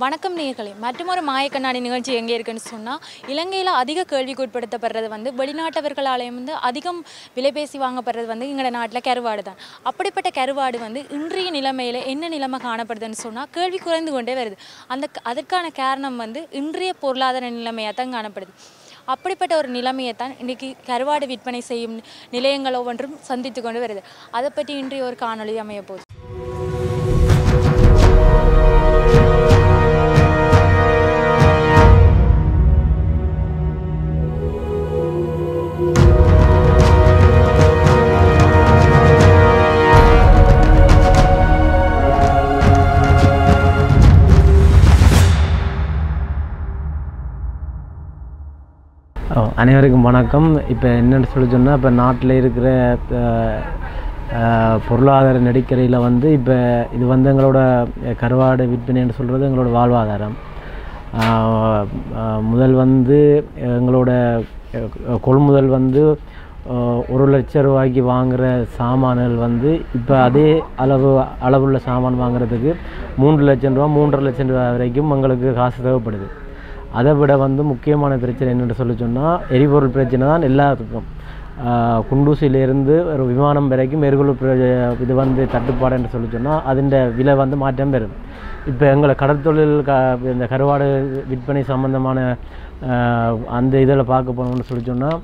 வணக்கம் நேயர்களே மற்றொரு மாயக்கண்ணாடி நிகழ்ச்சி எங்கே இருக்குன்னு சொன்னால் இலங்கையில் அதிக கேள்விக்கு உட்படுத்தப்படுறது வந்து வெளிநாட்டவர்களாலேயும் வந்து அதிகம் விலை பேசி வாங்கப்படுறது வந்து எங்களோட நாட்டில் கருவாடு தான் அப்படிப்பட்ட கருவாடு வந்து இன்றைய நிலைமையில் என்ன நிலைமை காணப்படுதுன்னு சொன்னால் கேள்வி குறைந்து கொண்டே வருது அந்த அதற்கான காரணம் வந்து இன்றைய பொருளாதார நிலைமையாக தான் காணப்படுது அப்படிப்பட்ட ஒரு நிலைமையை தான் இன்றைக்கி கருவாடு விற்பனை செய்யும் நிலையங்கள் ஒவ்வொன்றும் சந்தித்து கொண்டு வருது அதை பற்றி இன்றைய ஒரு காணொளி அமைய போகுது ஓ, அனைவருக்கும் வணக்கம் இப்போ என்னென்னு சொல்லி சொன்னால் இப்போ நாட்டில் இருக்கிற அஹ், அஹ், பொருளாதார நெருக்கடியில் வந்து இப்போ இது வந்து எங்களோட கருவாடு விற்பனைன்னு சொல்கிறது எங்களோட வாழ்வாதாரம் ஆஹ், ஆஹ், முதல் வந்து எங்களோட அஹ், கொள்முதல் வந்து ஆஹ், ஒரு லட்ச ரூபாய்க்கு வாங்குகிற சாமான்கள் வந்து இப்போ அதே அளவு அளவுள்ள சாமான் வாங்குறதுக்கு மூன்று லட்சம் ரூபா மூன்றரை லட்சம் ரூபா வரைக்கும் எங்களுக்கு காசு தேவைப்படுது அதை விட வந்து முக்கியமான பிரச்சனை என்னென்னு சொல்லி சொன்னால் எரிபொருள் பிரச்சனை தான் எல்லாத்துக்கும் ஆஹ் குண்டூசியிலேருந்து ஒரு விமானம் வரைக்கும் எரிபொருள் பிர- இது வந்து தட்டுப்பாடு என்று சொல்லி சொன்னால் அதின் விலை வந்து மாற்றம் பெறும் இப்போ எங்களை கடற்தொழில் க இந்த கருவாடு விற்பனை சம்பந்தமான ஆஹ் அந்த இதில் பார்க்க போனோம்னு சொல்லி சொன்னால்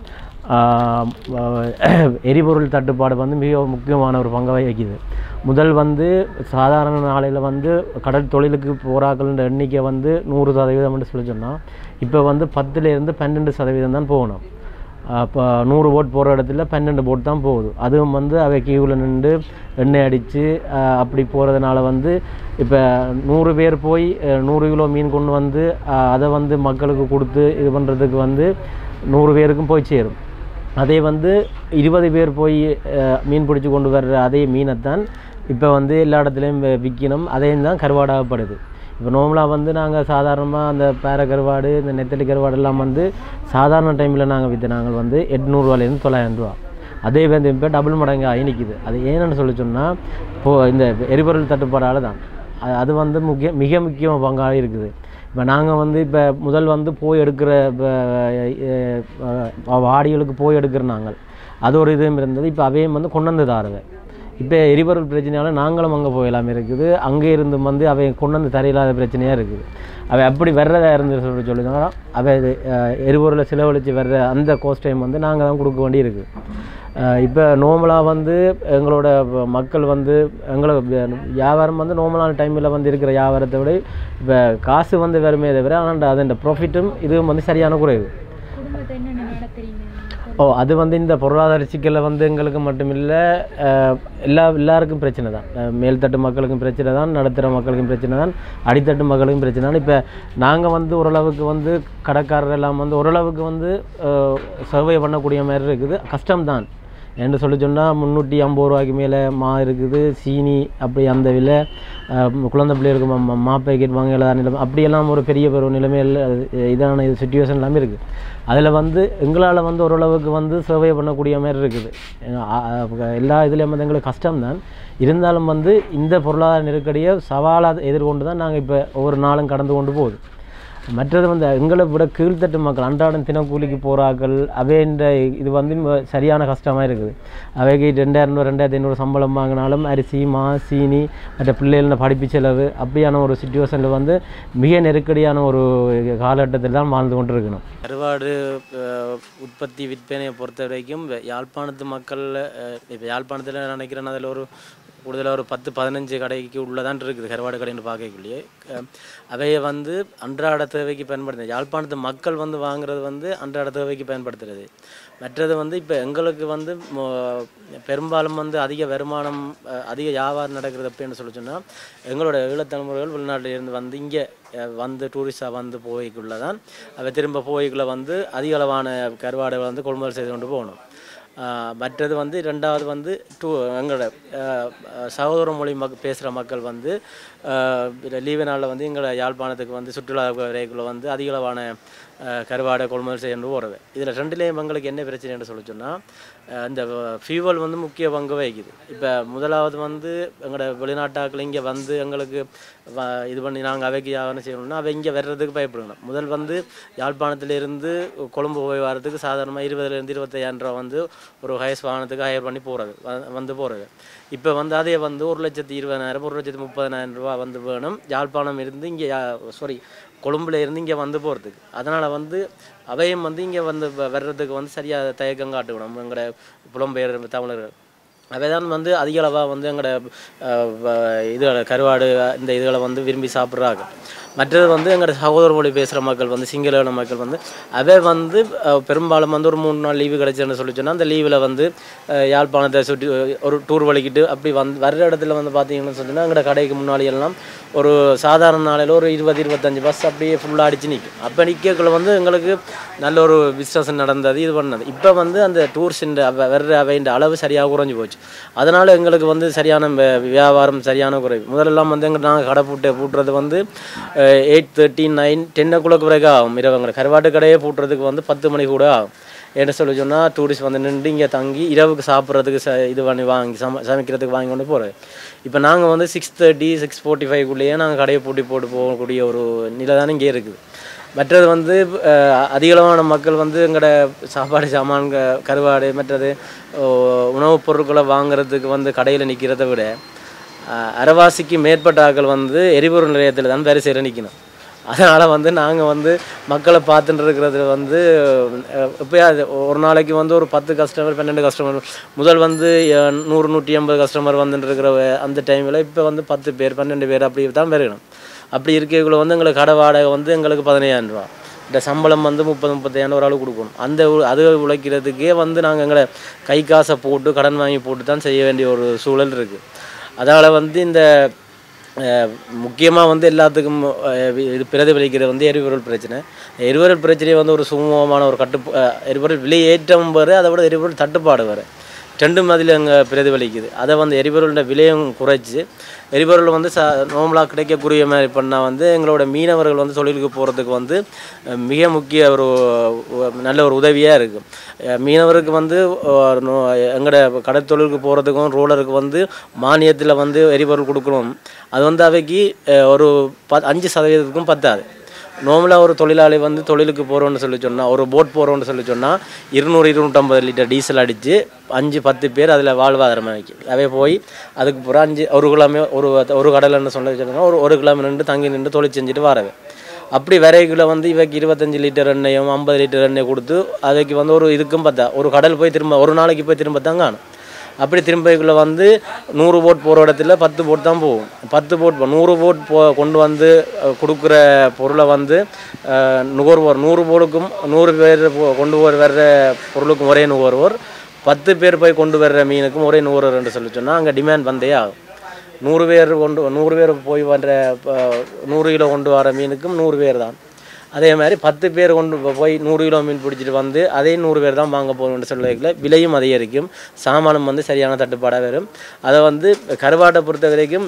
எரிபொருள் தட்டுப்பாடு வந்து மிக முக்கியமான ஒரு பங்கை வகிக்குது முதல் வந்து சாதாரண நாளையில் வந்து கடல் தொழிலுக்கு போராக்கள எண்ணிக்கை வந்து நூறு சதவீதம்னு சொல்லி சொன்னால் இப்போ வந்து பத்துலேருந்து பன்னெண்டு சதவீதம் தான் போகணும் அப்போ நூறு போட் போகிற இடத்துல பன்னெண்டு போட் தான் போகுது அதுவும் வந்து அவை கியூவில் நின்று எண்ணெய் அடித்து அப்படி போகிறதுனால வந்து இப்போ நூறு பேர் போய் அஹ், நூறு கிலோ மீன் கொண்டு வந்து அஹ், அதை வந்து மக்களுக்கு கொடுத்து இது பண்ணுறதுக்கு வந்து நூறு பேருக்கும் போய் சேரும் அதே வந்து இருபது பேர் போய் அஹ், மீன் பிடிச்சி கொண்டு வர்ற அதே மீனைத்தான் இப்போ வந்து எல்லா இடத்துலையும் வி- விற்கணும் அதையும் தான் கருவாடாகப்படுது இப்போ நார்மலாக வந்து நாங்கள் சாதாரணமாக அந்த பேர கருவாடு இந்த நெத்தலி கருவாடு எல்லாம் வந்து சாதாரண டைமில் நாங்கள் விற்று நாங்கள் வந்து எட்நூறுவாலேருந்து தொள்ளாயிரம் ரூபா அதே வந்து இப்போ டபுள் மடங்கு ஆகி நிற்கிது அது ஏன்னு சொல்லி சொன்னால் இப்போது இந்த எரிபொருள் தட்டுப்பாடால் தான் அது அது வந்து முக்கிய மிக முக்கிய பங்காக இருக்குது இப்போ நாங்கள் வந்து இப்போ முதல் வந்து போய் எடுக்கிற இப்போ வாடிகளுக்கு போய் எடுக்கிற நாங்கள் அது ஒரு இதுவும் இருந்தது இப்போ அவையும் வந்து கொண்டு வந்து தாருது இப்போ எரிபொருள் பிரச்சனையால நாங்களும் அங்கே போயலாம் இருக்குது அங்கே இருந்து வந்து அவை கொண்டு வந்து தரையில்லாத பிரச்சனையாக இருக்குது அவை அப்படி வர்றதா இருந்து சொல்லி சொல்லினா அவை இது, அஹ், எரிபொருளை செலவழித்து வர்ற அந்த கோஸ்ட் டைம் வந்து நாங்கள் தான் கொடுக்க வேண்டி இருக்குது இப்போ நோமலாக வந்து எங்களோட வ- மக்கள் வந்து எங்களோட வி- வியாபாரம் வந்து நோமலான டைமில் வந்து இருக்கிற வியாபாரத்தை விட இப்போ காசு வந்து வருமே தவிர ஆனால் அதன் ப்ராஃபிட்டும் இதுவும் வந்து சரியான குறைவு குடும்பத்தை என்னென்ன நடத்துறீங்க ஓ அது வந்து இந்த பொருளாதார சிக்கலை வந்து எங்களுக்கு மட்டும் இல்லை எல்லா எல்லாருக்கும் பிரச்சனை தான் அஹ் மேல்தட்டு மக்களுக்கும் பிரச்சனை தான் நடுத்தர மக்களுக்கும் பிரச்சனை தான் அடித்தட்டு மக்களுக்கும் பிரச்சனை தான் இப்போ நாங்கள் வந்து ஓரளவுக்கு வந்து கடைக்காரர் எல்லாம் வந்து ஓரளவுக்கு வந்து சர்வை பண்ணக்கூடிய மாதிரி இருக்குது கஷ்டம்தான் என்று சொல்லி சொன்னால் முந்நூற்றி ஐம்பது ரூபாய்க்கு மேலே மா இருக்குது சீனி அப்படி அந்த விலை அஹ் குழந்தை பிள்ளைகளுக்கு மா- மா- மா பேக்கெட் வாங்க இல்லாத நிலைமை அப்படியெல்லாம் ஒரு பெரிய ஒரு நிலைமையில் அது இதான இது சுச்சுவேஷன் எல்லாமே இருக்குது அதில் வந்து எங்களால் வந்து ஓரளவுக்கு வந்து சர்வே பண்ணக்கூடிய மாதிரி இருக்குது ஏன்னா, ஆ- ஆ- எல்லா இதுலேயும் வந்து எங்களுக்கு கஷ்டம்தான் இருந்தாலும் வந்து இந்த பொருளாதார நெருக்கடியை சவாலாக எதிர்கொண்டு தான் நாங்கள் இப்போ ஒவ்வொரு நாளும் கடந்து கொண்டு போகுது மற்றது வந்து எங்களை விட கீழ்த்தட்டு மக்கள் அன்றாடம் தினக்கூலிக்கு போகிறார்கள் அவைன்ற இது வந்து ம- சரியான கஷ்டமாக இருக்குது அவைக்கு ரெண்டாயிரம் ரெண்டாயிரத்தி ஐநூறு சம்பளம் வாங்கினாலும் அரிசி மா சீனி மற்ற பிள்ளைகள படிப்பு செலவு அப்படியான ஒரு சுச்சுவேஷனில் வந்து மிக நெருக்கடியான ஒரு காலகட்டத்தில் தான் வாழ்ந்து கொண்டு இருக்கணும் கருவாடு உற்பத்தி விற்பனையை பொறுத்த வரைக்கும் யாழ்ப்பாணத்து மக்கள் இப்போ யாழ்ப்பாணத்தில் நினைக்கிறேன் அதில் ஒரு கூடுதலாக ஒரு பத்து பதினஞ்சு கடைக்கு உள்ளதான் இருக்குது கருவாடு கடைன்னு பார்க்கக்குள்ளேயே அவையை வந்து அன்றாட தேவைக்கு பயன்படுத்துறது யாழ்ப்பாணத்து மக்கள் வந்து வாங்குறது வந்து அன்றாட தேவைக்கு பயன்படுத்துறது மற்றது வந்து இப்போ எங்களுக்கு வந்து மொ- பெரும்பாலும் வந்து அதிக வருமானம் அஹ், அதிக வியாபாரம் நடக்கிறது அப்படின்னு சொல்லி சொன்னால் எங்களோட ஈழத்தலைமுறைகள் வெளிநாட்டில இருந்து வந்து இங்கே வந்து டூரிஸ்டாக வந்து போய்க்குள்ள தான் அவை திரும்ப போய்க்குள்ள வந்து அதிக அளவான கருவாடுகளை வந்து கொள்முதல் செய்து கொண்டு போகணும் ஆஹ் மற்றது வந்து ரெண்டாவது வந்து டூ எங்களோட ஆஹ் ஆஹ் சகோதர மொழி மக் பேசுகிற மக்கள் வந்து லீவு நாளில் வந்து எங்களை யாழ்ப்பாணத்துக்கு வந்து சுற்றுலா வரைக்குள்ள வந்து அதிகளவான ஆஹ் கருவாடை கொள்முதல் செய்யணும் போகிறது இதில் ரெண்டுலேயும் எங்களுக்கு என்ன பிரச்சனைன்னு சொல்லி சொன்னால் இந்த ஃபியூவல் வந்து முக்கிய பங்கு வகிக்குது இப்போ முதலாவது வந்து எங்களோட வெளிநாட்டாக்கள் இங்கே வந்து எங்களுக்கு வ- இது பண்ணி நாங்கள் அவைக்கு வியாபாரம் செய்யணும்னா அவை இங்கே வர்றதுக்கு பயப்படணும் முதல் வந்து யாழ்ப்பாணத்திலிருந்து கொழும்பு போய் வரதுக்கு சாதாரணமாக இருபதுலேருந்து இருபத்தையாயிரம் ரூபா வந்து ஒரு ஹயஸ் வாகனத்துக்கு ஹயர் பண்ணி போகிறது வந்து போகிறது இப்போ வந்து அதே வந்து ஒரு லட்சத்தி இருபதாயிரம் ஒரு லட்சத்தி முப்பதாயிரம் ரூபா வந்து வேணும் யாழ்ப்பாணம் இருந்து இங்கே சாரி கொழும்புல இருந்து இங்கே வந்து போகிறதுக்கு அதனால் வந்து அவையும் வந்து இங்கே வந்து வ- வர்றதுக்கு வந்து சரியாக தயக்கம் காட்டுக்கணும் எங்களோட புலம்பெயர் தமிழர்கள் அவைதான் வந்து அதிக அளவாக வந்து எங்களோட அஹ், வ- இதுகளை கருவாடு இந்த இதுகளை வந்து விரும்பி சாப்பிட்றாங்க மற்றது வந்து எங்களோட சகோதர மொழி பேசுகிற மக்கள் வந்து சிங்கள மக்கள் வந்து அவை வந்து அஹ், பெரும்பாலும் வந்து ஒரு மூணு நாள் லீவு கிடைச்சுன்னு சொல்லி சொன்னால் அந்த லீவில் வந்து அஹ், யாழ்ப்பாணத்தை சுற்றி ஒரு டூர் வலிக்கிட்டு அப்படி வந்து வர்ற இடத்துல வந்து பார்த்தீங்கன்னு சொன்னால் எங்களோட கடைக்கு முன்னாடி எல்லாம் ஒரு சாதாரண நாளையில் ஒரு இருபது இருபத்தஞ்சு பஸ் அப்படியே ஃபுல்லாக அடிச்சு நிற்கும் அப்போ நிற்கக்குள்ள வந்து எங்களுக்கு நல்ல ஒரு பிஸ்னஸ் நடந்தது இது பண்ணது இப்போ வந்து அந்த டூரிஸ்ட் வர்ற அவைன்ற அளவு சரியாக குறைஞ்சி போச்சு அதனால் எங்களுக்கு வந்து சரியான வே- வியாபாரம் சரியான குறைவு முதல்லலாம் வந்து எங்கள் நாங்கள் கடை பூட்டு பூட்டுறது வந்து eight thirty nine ten o'clock வரைக்கும் ஆகும் இரவுங்கிற கருவாட்டு கடையே பூட்டுறதுக்கு வந்து பத்து மணி கூட ஆகும் என்ன சொல்லி சொன்னால் டூரிஸ்ட் வந்து நின்று இங்கே தங்கி இரவுக்கு சாப்பிட்றதுக்கு ச இது பண்ணி வாங்கி சம சமைக்கிறதுக்கு வாங்கி கொண்டு போகிறது இப்போ நாங்கள் வந்து சிக்ஸ் தேர்ட்டி சிக்ஸ் ஃபோர்ட்டி ஃபைவ்க்குள்ளேயே நாங்கள் கடையை பூட்டி போட்டு போகக்கூடிய ஒரு நிலை தானே இங்கே இருக்குது மற்றது வந்து அஹ், அதிகளவான மக்கள் வந்து எங்களோட சாப்பாடு சாமான் க- கருவாடு மற்றது ஓ, உணவுப் பொருட்களை வாங்குறதுக்கு வந்து கடையில் நிற்கிறத விட அஹ், அரைவாசிக்கு மேற்பட்ட ஆட்கள் வந்து எரிபொருள் நிலையத்தில் தான் வேறு செய்கிற நிற்கணும் அதனால் வந்து நாங்கள் வந்து மக்களை பார்த்துட்டு இருக்கிறது வந்து எப்போயாவது ஒரு நாளைக்கு வந்து ஒரு பத்து கஸ்டமர் பன்னெண்டு கஸ்டமர் முதல் வந்து அஹ், நூறு நூற்றி ஐம்பது கஸ்டமர் வந்துட்டு இருக்கிற வே- அந்த டைமில் இப்போ வந்து பத்து பேர் பன்னெண்டு பேர் அப்படி தான் பெருகணும் அப்படி இருக்கக்குள்ள வந்து எங்களுக்கு கடை வாடகை வந்து எங்களுக்கு பதினையாயிரம் ரூபா இந்த சம்பளம் வந்து முப்பது முப்பத்தாயிரம் ஒரு ஆள் கொடுக்கணும் அந்த உ- அது உழைக்கிறதுக்கே வந்து நாங்கள் எங்களை கை காசை போட்டு கடன் வாங்கி போட்டு தான் செய்ய வேண்டிய ஒரு சூழல் இருக்குது அதனால் வந்து இந்த முக்கியமாக வந்து எல்லாத்துக்கும் அஹ், வி- இது பிரதிபலிக்கிறது வந்து எரிபொருள் பிரச்சனை எரிபொருள் பிரச்சனையை வந்து ஒரு சுமூகமான ஒரு கட்டு எரிபொருள் விலை ஏற்றம் வேறு அதை விட எரிபொருள் தட்டுப்பாடு வேறு ரெண்டும் அதில் அங்கே பிரதிபலிக்குது அதை வந்து எரிபொருளோட விலையும் குறைச்சி எரிபொருள் வந்து ச நார்மலாக கிடைக்கக்கூடிய மாதிரி பண்ணால் வந்து எங்களோட மீனவர்கள் வந்து தொழிலுக்கு போகிறதுக்கு வந்து அஹ், மிக முக்கிய ஒரு அஹ், நல்ல ஒரு உதவியாக இருக்கும் மீனவருக்கு வந்து அஹ், நோ- எங்களோட கடற்தொழிலுக்கு போகிறதுக்கும் ரோலருக்கு வந்து மானியத்தில் வந்து எரிபொருள் கொடுக்கணும் அது வந்து அவைக்கு அஹ், ஒரு ப அஞ்சு சதவீதத்துக்கும் பத்தாது நார்மலாக ஒரு தொழிலாளி வந்து தொழிலுக்கு போகிறோன்னு சொல்லி சொன்னால் ஒரு போட் போகிறோன்னு சொல்லி சொன்னால் இருநூறு இருநூற்றம்பது லிட்டர் டீசல் அடித்து அஞ்சு பத்து பேர் அதில் வாழ்வாதாரம் வைக்கி அவை போய் அதுக்கு பிறகு அஞ்சு ஒரு கிலோமே ஒரு ஒரு கடலைன்னு சொல்லி சொன்னால் ஒரு ஒரு கிலோமீ நின்று தங்கி நின்று தொழில் செஞ்சுட்டு வரவே அப்படி விரைக்குள்ள வந்து இவைக்கு இருபத்தஞ்சு லிட்டர் எண்ணெயும் ஐம்பது லிட்டர் எண்ணெய் கொடுத்து அதுக்கு வந்து ஒரு இதுக்கும் பார்த்தா ஒரு கடல் போய் திரும்ப ஒரு நாளைக்கு போய் திரும்ப தான் காணும் அப்படி திரும்பிக்குள்ளே வந்து நூறு போட் போகிற இடத்துல பத்து போட் தான் போகும் பத்து போட் போ- நூறு போட் போ கொண்டு வந்து அஹ், கொடுக்குற பொருளை வந்து அஹ், நுகர்வோர் நூறு போடுக்கும் நூறு பேர் போ- கொண்டு போகிற வர்ற பொருளுக்கும் ஒரே நுகர்வோர் பத்து பேர் போய் கொண்டு வர்ற மீனுக்கும் ஒரே நுகர்வோர் என்று சொல்லி சொன்னால் அங்கே டிமாண்ட் வந்தே ஆகும் நூறு பேர் கொண்டு நூறு பேர் போய் வர்ற அஹ், நூறு கிலோ கொண்டு வர மீனுக்கும் நூறு பேர் தான் அதே மாதிரி பத்து பேர் கொண்டு போ- போய் நூறு கிலோ மீன் பிடிச்சிட்டு வந்து அதே நூறு பேர் தான் வாங்க போகணும்னு சொல்லல விலையும் அதிகரிக்கும் சாமானும் வந்து சரியான தட்டுப்பாடாக வரும் அதை வந்து கருவாட்டை பொறுத்த வரைக்கும்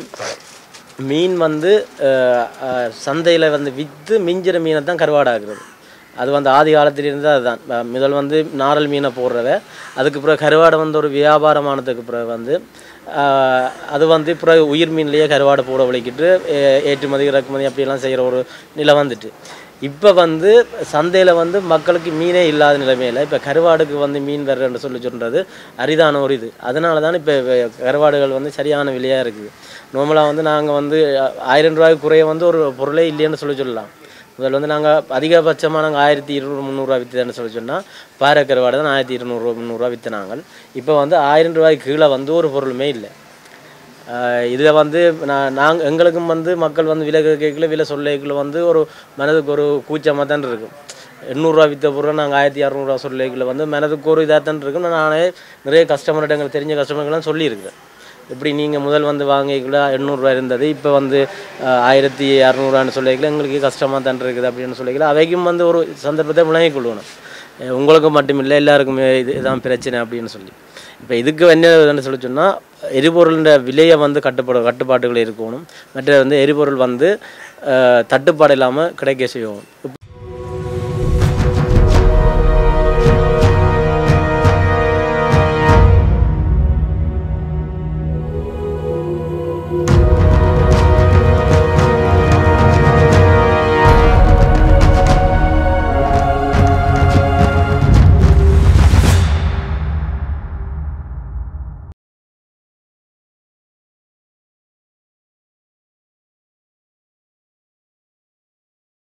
மீன் வந்து சந்தையில் வந்து விற்று மிஞ்சிற மீனை தான் கருவாடாகிறது அது வந்து ஆதி காலத்திலிருந்து அதுதான் அஹ் முதல் வந்து நாரல் மீனை போடுறவ அதுக்கு பிறகு கருவாடை வந்து ஒரு வியாபாரமானதுக்கு பிறகு வந்து ஆஹ் அது வந்து பிறகு உயிர் மீன்லேயே கருவாடை போட வலிக்கிட்டு ஏ- ஏற்றுமதி இறக்குமதி அப்படியெல்லாம் செய்கிற ஒரு நிலை வந்துட்டு இப்போ வந்து சந்தையில் வந்து மக்களுக்கு மீனே இல்லாத நிலைமையில் இப்போ கருவாடுக்கு வந்து மீன் வர்றன்னு சொல்லி சொல்கிறது அரிதான ஒரு இது அதனால தான் இப்போ கருவாடுகள் வந்து சரியான விலையாக இருக்குது நார்மலாக வந்து நாங்கள் வந்து அஹ், ஆயிரம் ரூபாய்க்கு குறைய வந்து ஒரு பொருளே இல்லைன்னு சொல்லி சொல்லலாம் முதல்ல வந்து நாங்கள் அதிகபட்சமாக நாங்கள் ஆயிரத்தி இருநூறு முந்நூறுரூவா விற்றுதான்னு சொல்லி சொன்னால் பாறை கருவாடு தான் ஆயிரத்தி இருநூறுவா முந்நூறுரூவா விற்றுனாங்க இப்போ வந்து ஆயிரம் ரூபாய்க்கு கீழே வந்து ஒரு பொருளுமே இல்லை இதில் வந்து நான் நாங்கள் எங்களுக்கும் வந்து மக்கள் வந்து விலை கேட்கல விலை சொல்லிக்கல வந்து ஒரு மனதுக்கு ஒரு கூச்சமாக தான் இருக்கும் எண்ணூறுரூவா விற்ற பொருள் நாங்கள் ஆயிரத்தி இரநூறுவா சொல்லிக்கல வந்து மனதுக்கு ஒரு இதாக தான் இருக்கும் நானே நிறைய கஸ்டமர்கிட்ட எங்களுக்கு தெரிஞ்ச கஸ்டமர்கள்லாம் சொல்லியிருக்கேன் இப்படி நீங்கள் முதல் வந்து வாங்கிக்கல எண்ணூறுரூவா இருந்தது இப்போ வந்து அஹ், ஆயிரத்தி இரநூறுவான்னு சொல்லிக்கல எங்களுக்கு கஷ்டமாக தான் இருக்குது அப்படின்னு சொல்லிக்கல அவைக்கும் வந்து ஒரு சந்தர்ப்பத்தை விளங்கிக் கொள்ளணும் அஹ் உங்களுக்கு மட்டுமில்லை எல்லாருக்குமே இது இதான் பிரச்சனை அப்படின்னு சொல்லி இப்போ இதுக்கு என்ன சொல்லி சொன்னால் எரிபொருளின் விலையை வந்து கட்டுப்பாடு கட்டுப்பாடுகள் இருக்கணும் மற்ற வந்து எரிபொருள் வந்து அஹ், தட்டுப்பாடு இல்லாமல் கிடைக்க செய்யணும்